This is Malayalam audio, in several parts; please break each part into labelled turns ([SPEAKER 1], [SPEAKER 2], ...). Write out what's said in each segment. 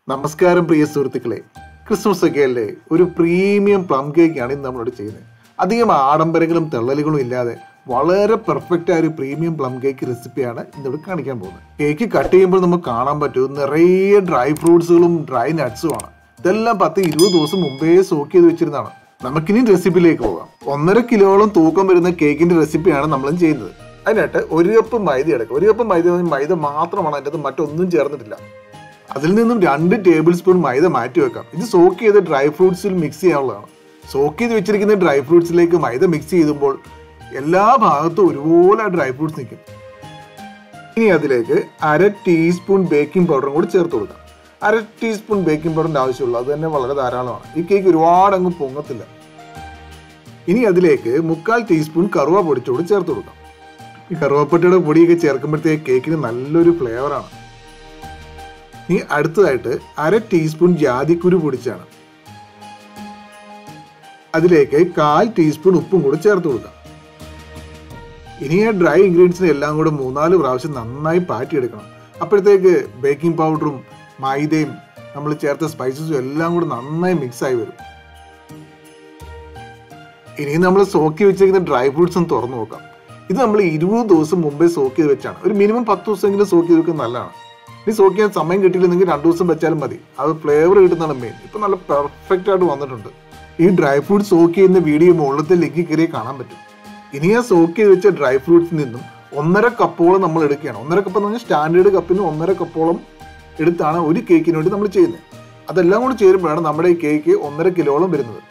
[SPEAKER 1] നമസ്കാരം പ്രിയ സുഹൃത്തുക്കളെ ക്രിസ്മസ് ഒക്കെ അല്ലേ ഒരു പ്രീമിയം പ്ലം കേക്കാണ് ഇന്ന് നമ്മളിവിടെ ചെയ്യുന്നത് അധികം ആഡംബരങ്ങളും തെള്ളലുകളും ഇല്ലാതെ വളരെ പെർഫെക്റ്റ് ആയ ഒരു പ്രീമിയം പ്ലം കേക്ക് റെസിപ്പിയാണ് ഇന്നിവിടെ കാണിക്കാൻ പോകുന്നത് കേക്ക് കട്ട് ചെയ്യുമ്പോൾ നമുക്ക് കാണാൻ പറ്റും നിറയെ ഡ്രൈ ഫ്രൂട്ട്സുകളും ഡ്രൈ നട്ട്സും ആണ് ഇതെല്ലാം പത്ത് ഇരുപത് ദിവസം മുമ്പേ സോക്ക് ചെയ്ത് വെച്ചിരുന്നതാണ് നമുക്കിനി റെസിപ്പിയിലേക്ക് പോകാം ഒന്നര കിലോളം തൂക്കം വരുന്ന കേക്കിന്റെ റെസിപ്പിയാണ് നമ്മളും ചെയ്യുന്നത് അതിനായിട്ട് ഒരു കപ്പ് മൈദ എടുക്കുക ഒരു കപ്പ് മൈദ എന്ന് പറഞ്ഞാൽ മൈദ മാത്രമാണ് അതിൻ്റെ അകത്ത് മറ്റൊന്നും ചേർന്നിട്ടില്ല അതിൽ നിന്നും രണ്ട് ടേബിൾ സ്പൂൺ മൈദ മാറ്റി വെക്കാം ഇത് സോക്ക് ചെയ്ത് ഡ്രൈ ഫ്രൂട്ട്സിൽ മിക്സ് ചെയ്യാനുള്ളതാണ് സോക്ക് ചെയ്ത് വെച്ചിരിക്കുന്ന ഡ്രൈ ഫ്രൂട്ട്സിലേക്ക് മൈദ മിക്സ് ചെയ്യുമ്പോൾ എല്ലാ ഭാഗത്തും ഒരുപോലെ ഡ്രൈ ഫ്രൂട്ട്സ് നിൽക്കും ഇനി അതിലേക്ക് അര ടീസ്പൂൺ ബേക്കിംഗ് പൗഡറും കൂടി ചേർത്ത് കൊടുക്കാം അര ടീസ്പൂൺ ബേക്കിംഗ് പൗഡറിന്റെ ആവശ്യമുള്ളൂ അത് തന്നെ വളരെ ധാരാളമാണ് ഈ കേക്ക് ഒരുപാട് അങ്ങ് പൊങ്ങത്തില്ല ഇനി അതിലേക്ക് മുക്കാൽ ടീസ്പൂൺ കറുവ പൊടിച്ചുകൂടി ചേർത്ത് കൊടുക്കാം ഈ കറുവപ്പട്ടയുടെ പൊടിയൊക്കെ ചേർക്കുമ്പോഴത്തേക്ക് കേക്കിന് നല്ലൊരു ഫ്ലേവറാണ് ഇനി അടുത്തതായിട്ട് അര ടീസ്പൂൺ ജാതിക്കുരു പൊടിച്ചാണ് അതിലേക്ക് കാൽ ടീസ്പൂൺ ഉപ്പും കൂടി ചേർത്ത് കൊടുക്കാം ഇനി ആ ഡ്രൈ ഇൻഗ്രീഡിയൻസിനെ എല്ലാം കൂടെ മൂന്നാല് പ്രാവശ്യം നന്നായി പാറ്റിയെടുക്കണം അപ്പോഴത്തേക്ക് ബേക്കിംഗ് പൗഡറും മൈദയും നമ്മൾ ചേർത്ത സ്പൈസസും എല്ലാം കൂടെ നന്നായി മിക്സ് ആയി വരും ഇനി നമ്മൾ സോക്കി വെച്ചിരിക്കുന്ന ഡ്രൈ ഫ്രൂട്ട്സ് ഒന്ന് തുറന്നു നോക്കാം ഇത് നമ്മൾ ഇരുപത് ദിവസം മുമ്പേ സോക്ക് ചെയ്ത് വെച്ചാണ് ഒരു മിനിമം പത്ത് ദിവസമെങ്കിലും സോക്ക് ചെയ്ത് വെക്കുന്നത് നല്ലതാണ് ഇനി സോക്ക് ചെയ്യാൻ സമയം കിട്ടിയില്ലെങ്കിൽ രണ്ടു ദിവസം വെച്ചാലും മതി അത് ഫ്ലേവർ കിട്ടുന്നതാണ് മെയിൻ ഇപ്പൊ നല്ല പെർഫെക്റ്റ് ആയിട്ട് വന്നിട്ടുണ്ട് ഈ ഡ്രൈ ഫ്രൂട്ട് സോക്ക് ചെയ്യുന്ന വീഡിയോ മുകളിലത്തെ ലിങ്കിൽ കയറി കാണാൻ പറ്റും ഇനി ആ സോക്ക് ചെയ്ത് വെച്ച ഡ്രൈ ഫ്രൂട്ട്സിൽ നിന്നും ഒന്നര കപ്പോളം നമ്മൾ എടുക്കുകയാണ് ഒന്നര കപ്പ് എന്ന് പറഞ്ഞാൽ സ്റ്റാൻഡേർഡ് കപ്പിന് ഒന്നര കപ്പോളം എടുത്താണ് ഒരു കേക്കിന് വേണ്ടി നമ്മൾ ചെയ്യുന്നത് അതെല്ലാം കൂടി ചേരുമ്പോഴാണ് നമ്മുടെ ഈ കേക്ക് ഒന്നര കിലോളം വരുന്നത്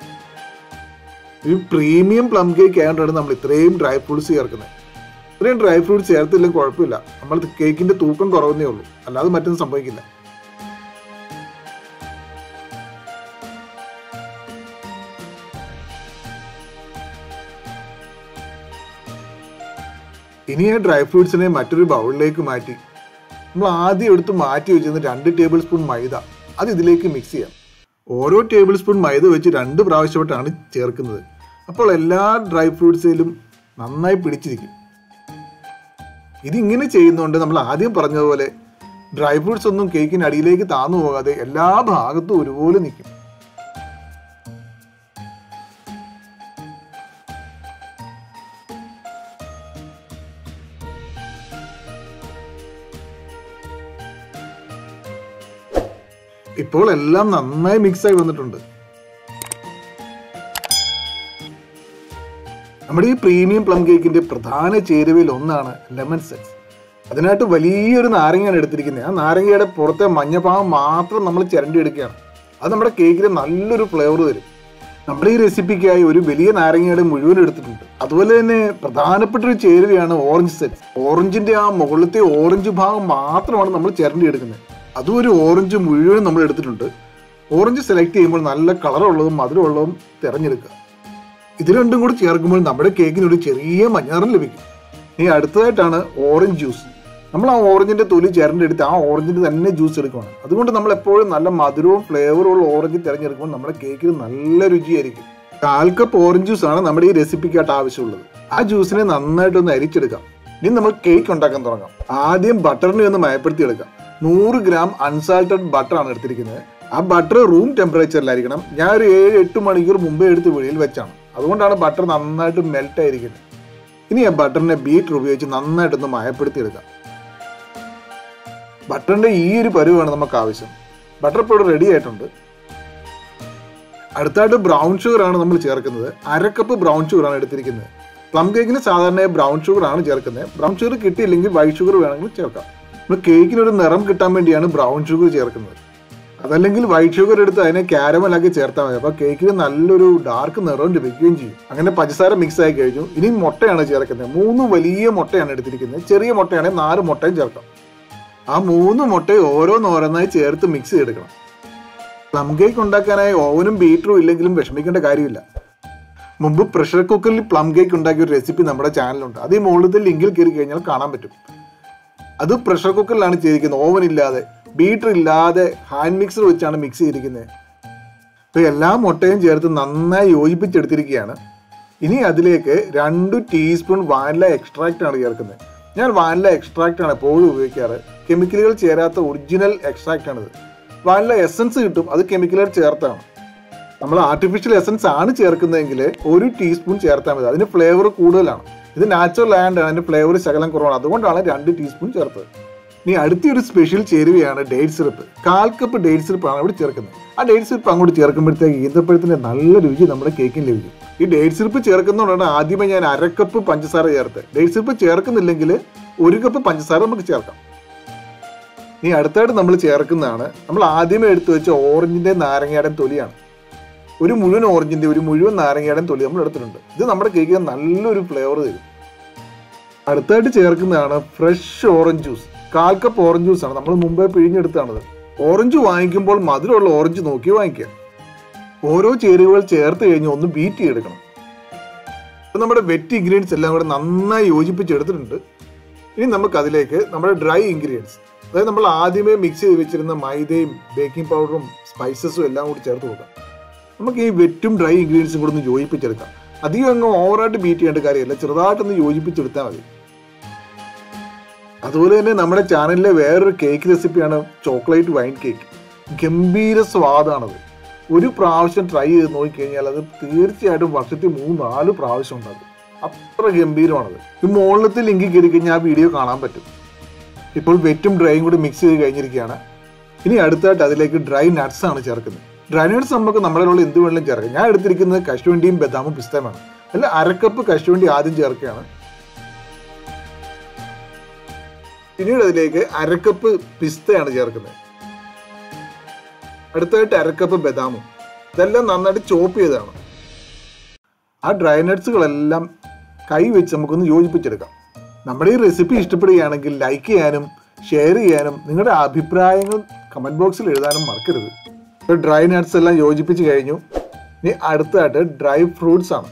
[SPEAKER 1] ഈ പ്രീമിയം പ്ലം കേക്ക് ആയതുകൊണ്ടാണ് നമ്മൾ ഇത്രയും ഡ്രൈ ഫ്രൂട്ട്സ് ചേർക്കുന്നത് ഇത്രയും ഡ്രൈ ഫ്രൂട്ട്സ് ചേർത്തില്ലെങ്കിൽ കുഴപ്പമില്ല നമ്മൾ കേക്കിന്റെ തൂക്കം കുറവുന്നേ ഉള്ളൂ അല്ലാതെ മറ്റൊന്നും സംഭവിക്കില്ല ഇനി ആ ഡ്രൈ ഫ്രൂട്ട്സിനെ മറ്റൊരു ബൗളിലേക്ക് മാറ്റി നമ്മൾ ആദ്യം എടുത്ത് മാറ്റി വെച്ചിരുന്ന രണ്ട് ടേബിൾ സ്പൂൺ മൈദ അത് ഇതിലേക്ക് മിക്സ് ചെയ്യാം ഓരോ ടേബിൾ സ്പൂൺ മൈദ വെച്ച് രണ്ട് പ്രാവശ്യമായിട്ടാണ് ചേർക്കുന്നത് അപ്പോൾ എല്ലാ ഡ്രൈ ഫ്രൂട്ട്സിലും നന്നായി പിടിച്ചിരിക്കും ഇതിങ്ങനെ ചെയ്യുന്നതുകൊണ്ട് നമ്മൾ ആദ്യം പറഞ്ഞതുപോലെ ഡ്രൈ ഫ്രൂട്ട്സ് ഒന്നും കേക്കിന് അടിയിലേക്ക് താന്നു പോകാതെ എല്ലാ ഭാഗത്തും ഒരുപോലെ നിൽക്കും ഇപ്പോൾ എല്ലാം നന്നായി മിക്സ് ആയി വന്നിട്ടുണ്ട് നമ്മുടെ ഈ പ്രീമിയം പ്ലം കേക്കിന്റെ പ്രധാന ചേരുവയിൽ ഒന്നാണ് ലെമൺ സെൻസ് അതിനായിട്ട് വലിയൊരു നാരങ്ങയാണ് എടുത്തിരിക്കുന്നത് ആ നാരങ്ങയുടെ പുറത്തെ മഞ്ഞഭാഗം മാത്രം നമ്മൾ ചിരണ്ടി എടുക്കുകയാണ് അത് നമ്മുടെ കേക്കിന് നല്ലൊരു ഫ്ലേവർ തരും നമ്മുടെ ഈ റെസിപ്പിക്കായി ഒരു വലിയ നാരങ്ങയുടെ മുഴുവൻ എടുത്തിട്ടുണ്ട് അതുപോലെ തന്നെ പ്രധാനപ്പെട്ട ഒരു ചേരുവയാണ് ഓറഞ്ച് സെൻസ് ഓറഞ്ചിന്റെ ആ മുകളിലത്തെ ഓറഞ്ച് ഭാഗം മാത്രമാണ് നമ്മൾ ചിരണ്ടി എടുക്കുന്നത് അതും ഒരു ഓറഞ്ച് മുഴുവൻ നമ്മൾ എടുത്തിട്ടുണ്ട് ഓറഞ്ച് സെലക്ട് ചെയ്യുമ്പോൾ നല്ല കളറുള്ളതും മധുരമുള്ളതും തിരഞ്ഞെടുക്കുക ഇത് രണ്ടും കൂടി ചേർക്കുമ്പോൾ നമ്മുടെ കേക്കിന് ഒരു ചെറിയ മഞ്ഞാറം ലഭിക്കും ഇനി അടുത്തതായിട്ടാണ് ഓറഞ്ച് ജ്യൂസ് നമ്മൾ ആ ഓറഞ്ചിന്റെ തൊലി ചേർന്നെടുത്ത് ആ ഓറഞ്ചിന്റെ തന്നെ ജ്യൂസ് എടുക്കുകയാണ് അതുകൊണ്ട് നമ്മൾ എപ്പോഴും നല്ല മധുരവും ഫ്ലേവറും ഉള്ള ഓറഞ്ച് തിരഞ്ഞെടുക്കുമ്പോൾ നമ്മുടെ കേക്കിന് നല്ല രുചിയായിരിക്കും കാൽ കപ്പ് ഓറഞ്ച് ജ്യൂസ് ആണ് നമ്മുടെ ഈ റെസിപ്പിക്കായിട്ട് ആവശ്യമുള്ളത് ആ ജ്യൂസിനെ നന്നായിട്ടൊന്ന് അരിച്ചെടുക്കാം ഇനി നമ്മൾ കേക്ക് ഉണ്ടാക്കാൻ തുടങ്ങാം ആദ്യം ബട്ടറിനെ ഒന്ന് മയപ്പെടുത്തി എടുക്കാം നൂറ് ഗ്രാം അൺസാൾട്ടഡ് ബട്ടർ ആണ് എടുത്തിരിക്കുന്നത് ആ ബട്ടർ റൂം ടെമ്പറേച്ചറിലായിരിക്കണം ഞാൻ ഒരു ഏഴ് എട്ട് മണിക്കൂർ മുമ്പേ എടുത്ത് വെളിയിൽ വെച്ചാണ് അതുകൊണ്ടാണ് ബട്ടർ നന്നായിട്ട് മെൽറ്റ് ആയിരിക്കുന്നത് ഇനി ആ ബട്ടറിനെ ബീറ്റർ ഉപയോഗിച്ച് നന്നായിട്ടൊന്ന് മയപ്പെടുത്തി എടുക്കാം ബട്ടറിന്റെ ഈ ഒരു പരുവാണ് നമുക്ക് ആവശ്യം ബട്ടർ ഇപ്പോൾ റെഡി ആയിട്ടുണ്ട് അടുത്തായിട്ട് ബ്രൗൺ ഷുഗർ ആണ് നമ്മൾ ചേർക്കുന്നത് അരക്കപ്പ് ബ്രൗൺ ഷുഗർ ആണ് എടുത്തിരിക്കുന്നത് പ്ലം കേക്കിന് സാധാരണ ബ്രൗൺ ഷുഗർ ആണ് ചേർക്കുന്നത് ബ്രൗൺ ഷുഗർ കിട്ടിയില്ലെങ്കിൽ വൈറ്റ് ഷുഗർ വേണമെങ്കിൽ ചേർക്കാം നമ്മൾ കേക്കിന് ഒരു നിറം കിട്ടാൻ വേണ്ടിയാണ് ബ്രൗൺ ഷുഗർ ചേർക്കുന്നത് അതല്ലെങ്കിൽ വൈറ്റ് ഷുഗർ എടുത്ത് അതിനെ കാരമലാക്കി ചേർത്താൽ മതി അപ്പൊ കേക്കിന് നല്ലൊരു ഡാർക്ക് നിറം ലഭിക്കുകയും ചെയ്യും അങ്ങനെ പഞ്ചസാര മിക്സ് ആയി കഴിഞ്ഞു ഇനി മുട്ടയാണ് ചേർക്കുന്നത് മൂന്ന് വലിയ മുട്ടയാണ് എടുത്തിരിക്കുന്നത് ചെറിയ മുട്ടയാണെങ്കിൽ നാല് മുട്ടയും ചേർക്കാം ആ മൂന്ന് മുട്ടയും ഓരോന്നോരോന്നായി ചേർത്ത് മിക്സ് ചെയ്തെടുക്കണം പ്ലം കേക്ക് ഉണ്ടാക്കാനായി ഓവനും ബീറ്ററും ഇല്ലെങ്കിലും വിഷമിക്കേണ്ട കാര്യമില്ല മുമ്പ് പ്രഷർ കുക്കറിൽ പ്ലം കേക്ക് ഉണ്ടാക്കിയ ഒരു റെസിപ്പി നമ്മുടെ ചാനലുണ്ട് അത് ഈ മുകളിലത്തെ ലിങ്കിൽ കയറി കഴിഞ്ഞാൽ കാണാൻ പറ്റും അത് പ്രഷർ കുക്കറിലാണ് ചെയ്തിരിക്കുന്നത് ഓവൻ ഇല്ലാതെ ബീറ്റർ ഇല്ലാതെ ഹാൻഡ് മിക്സർ വെച്ചാണ് മിക്സ് ചെയ്തിരിക്കുന്നത് അപ്പോൾ എല്ലാ മുട്ടയും ചേർത്ത് നന്നായി യോജിപ്പിച്ചെടുത്തിരിക്കുകയാണ് ഇനി അതിലേക്ക് രണ്ട് ടീസ്പൂൺ വാനില എക്സ്ട്രാക്റ്റ് ആണ് ചേർക്കുന്നത് ഞാൻ വാനില എക്സ്ട്രാക്റ്റ് ആണ് എപ്പോഴും ഉപയോഗിക്കാറ് കെമിക്കലുകൾ ചേരാത്ത ഒറിജിനൽ എക്സ്ട്രാക്റ്റ് ആണിത് വാനില എസൻസ് കിട്ടും അത് കെമിക്കലായിട്ട് ചേർത്താണ് നമ്മൾ ആർട്ടിഫിഷ്യൽ എസൻസ് ആണ് ചേർക്കുന്നതെങ്കിൽ ഒരു ടീസ്പൂൺ ചേർത്താൽ മതി അതിന് ഫ്ലേവർ കൂടുതലാണ് ഇത് നാച്ചുറൽ ആയതുകൊണ്ട് അതിന്റെ ഫ്ലേവർ ശകലം കുറവാണ് അതുകൊണ്ടാണ് രണ്ട് ടീസ്പൂൺ ചേർത്തത് ഇനി അടുത്തൊരു സ്പെഷ്യൽ ചേരുവയാണ് ഡേറ്റ് സിറപ്പ് കാൽ കപ്പ് ഡേറ്റ് സിറപ്പാണ് ഇവിടെ ചേർക്കുന്നത് ആ ഡേറ്റ് സിറപ്പ് അങ്ങോട്ട് ചേർക്കുമ്പോഴത്തേക്ക് ഈന്തപ്പഴത്തിന്റെ നല്ല രുചി നമ്മുടെ കേക്കിന് ലഭിക്കും ഈ ഡേറ്റ് സിറപ്പ് ചേർക്കുന്നതുകൊണ്ടാണ് ആദ്യമേ ഞാൻ അരക്കപ്പ് പഞ്ചസാര ചേർത്ത് ഡേറ്റ് സിറപ്പ് ചേർക്കുന്നില്ലെങ്കിൽ ഒരു കപ്പ് പഞ്ചസാര നമുക്ക് ചേർക്കാം ഇനി അടുത്തായിട്ട് നമ്മൾ ചേർക്കുന്നതാണ് നമ്മൾ ആദ്യമേ എടുത്തു വെച്ച ഓറഞ്ചിന്റെ നാരങ്ങയുടെ തൊലിയാണ് ഒരു മുഴുവൻ ഓറഞ്ചിന്റെ ഒരു മുഴുവൻ നാരങ്ങയുടെ തൊലി നമ്മൾ എടുത്തിട്ടുണ്ട് ഇത് നമ്മുടെ കേക്കിന് നല്ലൊരു ഫ്ലേവർ തരും അടുത്തായിട്ട് ചേർക്കുന്നതാണ് ഫ്രഷ് ഓറഞ്ച് ജ്യൂസ് കാൽ കപ്പ് ഓറഞ്ച് ജ്യൂസ് ആണ് നമ്മൾ മുമ്പേ പിഴിഞ്ഞെടുത്താണത് ഓറഞ്ച് വാങ്ങിക്കുമ്പോൾ മധുരമുള്ള ഓറഞ്ച് നോക്കി വാങ്ങിക്കുക ഓരോ ചേരുവകൾ ചേർത്ത് കഴിഞ്ഞ് ഒന്ന് ബീറ്റ് ചെയ്തെടുക്കണം ഇപ്പൊ നമ്മുടെ വെറ്റ് ഇൻഗ്രീഡിയൻസ് എല്ലാം കൂടെ നന്നായി യോജിപ്പിച്ചെടുത്തിട്ടുണ്ട് ഇനി നമുക്ക് അതിലേക്ക് നമ്മുടെ ഡ്രൈ ഇൻഗ്രീഡിയൻസ് അതായത് നമ്മൾ ആദ്യമേ മിക്സ് ചെയ്ത് വെച്ചിരുന്ന മൈദയും ബേക്കിംഗ് പൗഡറും സ്പൈസസും എല്ലാം കൂടി ചേർത്ത് കൊടുക്കാം നമുക്ക് ഈ വെറ്റും ഡ്രൈ ഇൻഗ്രീഡിയൻസും കൂടെ ഒന്ന് യോജിപ്പിച്ചെടുക്കാം അധികം അങ്ങ് ഓവറായിട്ട് ബീറ്റ് ചെയ്യേണ്ട കാര്യമില്ല ചെറുതായിട്ടൊന്ന് യോജിപ്പിച്ചെടുത്താൽ മതി അതുപോലെ തന്നെ നമ്മുടെ ചാനലിലെ വേറൊരു കേക്ക് റെസിപ്പിയാണ് ചോക്ലേറ്റ് വൈൻ കേക്ക് ഗംഭീര സ്വാദാണത് ഒരു പ്രാവശ്യം ട്രൈ ചെയ്ത് നോക്കിക്കഴിഞ്ഞാൽ അത് തീർച്ചയായിട്ടും വർഷത്തിൽ മൂന്ന് നാല് പ്രാവശ്യം ഉണ്ടാകും അത്ര ഗംഭീരമാണത് ഈ മുകളിലത്തെ ലിങ്കിൽ കയറി കഴിഞ്ഞാൽ ആ വീഡിയോ കാണാൻ പറ്റും ഇപ്പോൾ വെറ്റും ഡ്രൈയും കൂടി മിക്സ് ചെയ്ത് കഴിഞ്ഞിരിക്കുകയാണ് ഇനി അടുത്തായിട്ട് അതിലേക്ക് ഡ്രൈ നട്ട്സ് ആണ് ചേർക്കുന്നത് ഡ്രൈ നട്ട്സ് നമുക്ക് നമ്മുടെ ഉള്ള എന്ത് വേണമെങ്കിലും ചേർക്കാം ഞാൻ എടുത്തിരിക്കുന്നത് കശുവണ്ടിയും ബദാമും പിസ്തയുമാണ് അല്ല അരക്കപ്പ് കശുവണ്ടി ആദ്യം ചേർക്കുകയാണ് പിന്നീട് അതിലേക്ക് അരക്കപ്പ് പിസ്തയാണ് ചേർക്കുന്നത് അടുത്തായിട്ട് അരക്കപ്പ് ബദാമും ഇതെല്ലാം നന്നായിട്ട് ചോപ്പ് ചെയ്തതാണ് ആ ഡ്രൈ നട്ട്സുകളെല്ലാം കൈ വെച്ച് നമുക്കൊന്ന് യോജിപ്പിച്ചെടുക്കാം നമ്മുടെ ഈ റെസിപ്പി ഇഷ്ടപ്പെടുകയാണെങ്കിൽ ലൈക്ക് ചെയ്യാനും ഷെയർ ചെയ്യാനും നിങ്ങളുടെ അഭിപ്രായങ്ങൾ കമന്റ് ബോക്സിൽ എഴുതാനും മറക്കരുത് ഇപ്പോൾ ഡ്രൈ നട്ട്സ് എല്ലാം യോജിപ്പിച്ച് കഴിഞ്ഞു ഇനി അടുത്തായിട്ട് ഡ്രൈ ഫ്രൂട്ട്സ് ആണ്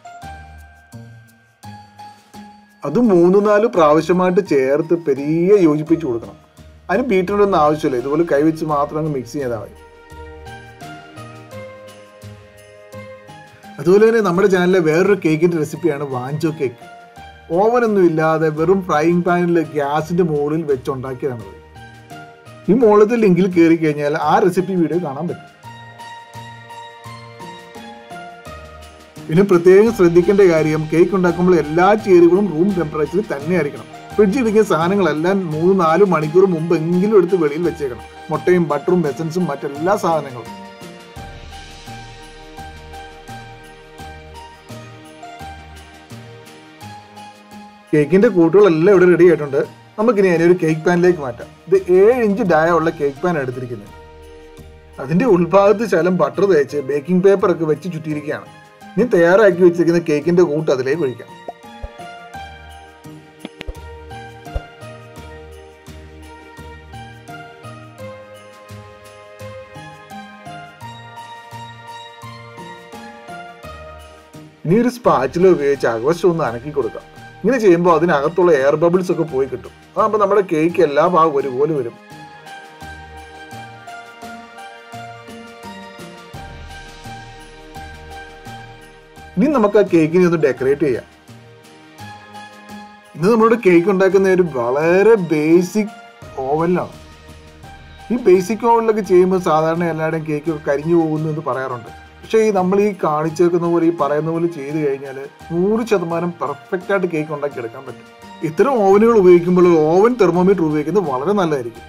[SPEAKER 1] അത് മൂന്ന് നാല് പ്രാവശ്യമായിട്ട് ചേർത്ത് പെരിയ യോജിപ്പിച്ച് കൊടുക്കണം അതിന് ബീറ്ററിൻ്റെ ഒന്നും ആവശ്യമില്ല ഇതുപോലെ കൈവച്ച് മാത്രം അങ്ങ് മിക്സ് ചെയ്താൽ മതി അതുപോലെ തന്നെ നമ്മുടെ ചാനലിലെ വേറൊരു കേക്കിന്റെ റെസിപ്പിയാണ് വാഞ്ചോ കേക്ക് ഓവനൊന്നും ഇല്ലാതെ വെറും ഫ്രൈയിങ് പാനിൽ ഗ്യാസിന്റെ മുകളിൽ വെച്ചുണ്ടാക്കിയതാണത് ഈ മുകളിലത്തെ ലിങ്കിൽ കയറി കഴിഞ്ഞാൽ ആ റെസിപ്പി വീഡിയോ കാണാൻ പറ്റും പിന്നെ പ്രത്യേകം ശ്രദ്ധിക്കേണ്ട കാര്യം കേക്ക് ഉണ്ടാക്കുമ്പോൾ എല്ലാ ചേരുവകളും റൂം ടെമ്പറേച്ചറിൽ തന്നെ ആയിരിക്കണം ഫ്രിഡ്ജിൽ ഇരിക്കുന്ന സാധനങ്ങളെല്ലാം മൂന്ന് നാല് മണിക്കൂർ മുമ്പ് എങ്കിലും എടുത്ത് വെളിയിൽ വെച്ചേക്കണം മുട്ടയും ബട്ടറും എസൻസും മറ്റെല്ലാ സാധനങ്ങളും കേക്കിന്റെ കൂട്ടുകളെല്ലാം ഇവിടെ റെഡി ആയിട്ടുണ്ട് നമുക്കിനി അതിനെ ഒരു കേക്ക് പാനിലേക്ക് മാറ്റാം ഇത് ഏഴ് ഇഞ്ച് ഡയ ഉള്ള കേക്ക് പാൻ എടുത്തിരിക്കുന്നത് അതിന്റെ ഉൾഭാഗത്ത് ശലം ബട്ടർ തേച്ച് ബേക്കിംഗ് പേപ്പർ ഒക്കെ വെച്ച് ചുറ്റിയിരിക്കുകയാണ് ഇനി തയ്യാറാക്കി വെച്ചിരിക്കുന്ന കേക്കിന്റെ കൂട്ട് അതിലേക്ക് ഒഴിക്കാം ഇനി ഒരു സ്പാച്ചില ഉപയോഗിച്ച് അകവശം ഒന്ന് അനക്കി കൊടുക്കാം ഇങ്ങനെ ചെയ്യുമ്പോൾ അതിനകത്തുള്ള എയർ ബബിൾസ് ഒക്കെ പോയി കിട്ടും അതാകുമ്പോൾ നമ്മുടെ കേക്ക് എല്ലാ ഭാഗവും ഒരുപോലെ വരും ഇനി നമുക്ക് ആ കേക്കിനെ ഒന്ന് ഡെക്കറേറ്റ് ചെയ്യാം ഇന്ന് നമ്മളോട് കേക്ക് ഉണ്ടാക്കുന്ന ഒരു വളരെ ബേസിക് ഓവനിലാണ് ഈ ബേസിക് ഓവനിലൊക്കെ ചെയ്യുമ്പോൾ സാധാരണ എല്ലാവരുടെയും കേക്ക് കരിഞ്ഞു പോകുന്നു എന്ന് പറയാറുണ്ട് പക്ഷേ ഈ നമ്മൾ ഈ കാണിച്ചേക്കുന്ന പോലെ ഈ പറയുന്ന പോലെ ചെയ്ത് കഴിഞ്ഞാൽ നൂറ് ശതമാനം പെർഫെക്റ്റ് ആയിട്ട് കേക്ക് ഉണ്ടാക്കി എടുക്കാൻ പറ്റും ഇത്തരം ഓവനുകൾ ഉപയോഗിക്കുമ്പോൾ ഓവൻ തെർമോമീറ്റർ ഉപയോഗിക്കുന്നത് വളരെ നല്ലതായിരിക്കും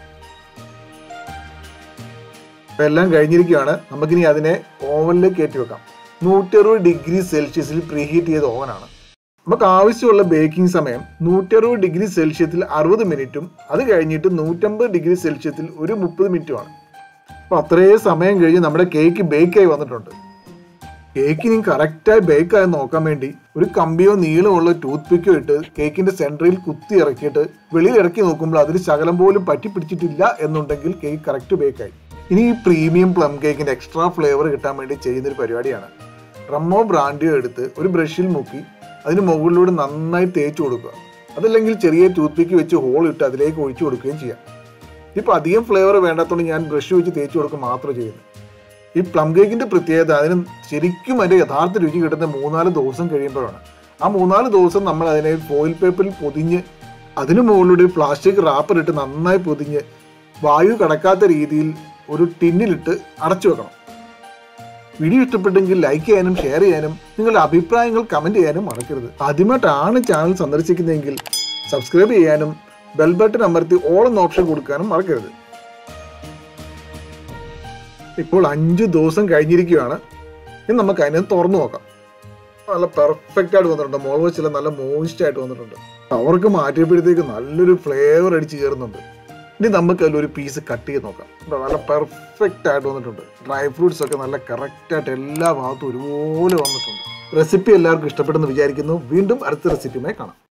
[SPEAKER 1] ഇപ്പൊ എല്ലാം കഴിഞ്ഞിരിക്കുകയാണ് നമുക്കിനി അതിനെ ഓവനിലേക്ക് കയറ്റി വെക്കാം നൂറ്ററുപത് ഡിഗ്രി സെൽഷ്യസിൽ പ്രീഹീറ്റ് ചെയ്ത ഓവനാണ് നമുക്ക് ആവശ്യമുള്ള ബേക്കിംഗ് സമയം നൂറ്ററുപത് ഡിഗ്രി സെൽഷ്യത്തിൽ അറുപത് മിനിറ്റും അത് കഴിഞ്ഞിട്ട് നൂറ്റമ്പത് ഡിഗ്രി സെൽഷ്യത്തിൽ ഒരു മുപ്പത് മിനിറ്റുമാണ് അപ്പോൾ അത്രയും സമയം കഴിഞ്ഞ് നമ്മുടെ കേക്ക് ബേക്കായി വന്നിട്ടുണ്ട് കേക്ക് ഇനി കറക്റ്റായി ബേക്കായി നോക്കാൻ വേണ്ടി ഒരു കമ്പിയോ നീളമുള്ള ടൂത്ത് പിക്കോ ഇട്ട് കേക്കിന്റെ സെൻറ്ററിൽ കുത്തി ഇറക്കിയിട്ട് വെളിയിൽ ഇറക്കി നോക്കുമ്പോൾ അതിൽ ശകലം പോലും പറ്റി പിടിച്ചിട്ടില്ല എന്നുണ്ടെങ്കിൽ കേക്ക് കറക്റ്റ് ബേക്കായി ഇനി ഈ പ്രീമിയം പ്ലം കേക്കിന്റെ എക്സ്ട്രാ ഫ്ലേവർ കിട്ടാൻ വേണ്ടി ചെയ്യുന്നൊരു പരിപാടിയാണ് റമ്മോ ബ്രാൻഡിയോ എടുത്ത് ഒരു ബ്രഷിൽ മുക്കി അതിന് മുകളിലൂടെ നന്നായി തേച്ച് കൊടുക്കുക അതല്ലെങ്കിൽ ചെറിയ ടൂത്ത് പിക്ക് വെച്ച് ഹോൾ ഇട്ട് അതിലേക്ക് ഒഴിച്ചു കൊടുക്കുകയും ചെയ്യാം ഇപ്പൊ അധികം ഫ്ലേവർ വേണ്ടാത്തതുകൊണ്ട് ഞാൻ ബ്രഷ് വെച്ച് തേച്ച് കൊടുക്കുക മാത്രം ചെയ്യുന്നത് ഈ പ്ലം കേക്കിന്റെ പ്രത്യേകത അതിന് ശരിക്കും അതിന്റെ യഥാർത്ഥ രുചി കിട്ടുന്ന മൂന്നാല് ദിവസം കഴിയുമ്പോഴാണ് ആ മൂന്നാല് ദിവസം നമ്മൾ അതിനെ ഫോയിൽ പേപ്പറിൽ പൊതിഞ്ഞ് അതിന് മുകളിലൂടെ പ്ലാസ്റ്റിക് റാപ്പർ ഇട്ട് നന്നായി പൊതിഞ്ഞ് വായു കടക്കാത്ത രീതിയിൽ ഒരു ടിന്നിലിട്ട് അടച്ചു വെക്കണം വീഡിയോ ഇഷ്ടപ്പെട്ടെങ്കിൽ ലൈക്ക് ചെയ്യാനും ഷെയർ ചെയ്യാനും നിങ്ങളുടെ അഭിപ്രായങ്ങൾ കമൻറ്റ് ചെയ്യാനും മറക്കരുത് ആദ്യമായിട്ടാണ് ചാനൽ സന്ദർശിക്കുന്നതെങ്കിൽ സബ്സ്ക്രൈബ് ചെയ്യാനും ബെൽ ബട്ടൺ അമർത്തി ഓൾ എന്ന ഓപ്ഷൻ കൊടുക്കാനും മറക്കരുത് ഇപ്പോൾ അഞ്ച് ദിവസം കഴിഞ്ഞിരിക്കുകയാണ് ഇനി നമുക്ക് അതിനെ തുറന്നു നോക്കാം നല്ല പെർഫെക്റ്റ് ആയിട്ട് വന്നിട്ടുണ്ട് മോൾ വെച്ചില്ല നല്ല മോയിസ്റ്റ് ആയിട്ട് വന്നിട്ടുണ്ട് അവർക്ക് മാറ്റിയപ്പോഴത്തേക്ക് നല്ലൊരു ഫ്ലേവർ അടിച്ച് കയറുന്നുണ്ട് ഇനി നമുക്ക് അതിലൊരു പീസ് കട്ട് ചെയ്ത് നോക്കാം കണ്ടോ, നല്ല പെർഫെക്റ്റ് ആയിട്ട് വന്നിട്ടുണ്ട് ഡ്രൈ ഫ്രൂട്ട്സ് ഒക്കെ നല്ല കറക്റ്റ് ആയിട്ട് എല്ലാ ഭാഗത്തും ഒരുപോലെ വന്നിട്ടുണ്ട് റെസിപ്പി എല്ലാവർക്കും ഇഷ്ടപ്പെടുന്നു വിചാരിക്കുന്നു വീണ്ടും അടുത്ത റെസിപ്പിയുമായി കാണാം